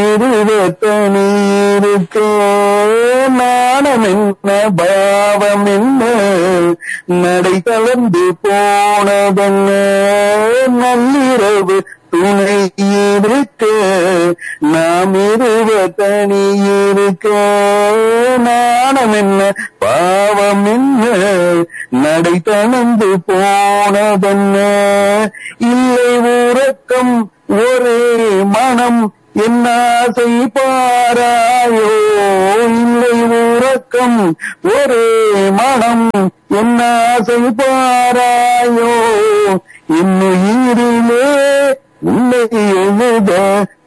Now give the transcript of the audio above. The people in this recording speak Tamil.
இருவத்தனி இருக்க நாணம் என்ன பாவம் என்ன நடை கலந்து போனதென்ன நள்ளிரவு துணை இருக்க நாம் இருவ தனி இருக்க நாணம் என்ன பாவம் என்ன நடை தளர்ந்து போனதென்ன இல்லை உறக்கம் ஒரே மனம் என்ன ஆசை பாராயோ இல்லை உறக்கம் ஒரே மனம் என்ன ஆசை பாராயோ இன்னுயிரிலே உன்னை எழுத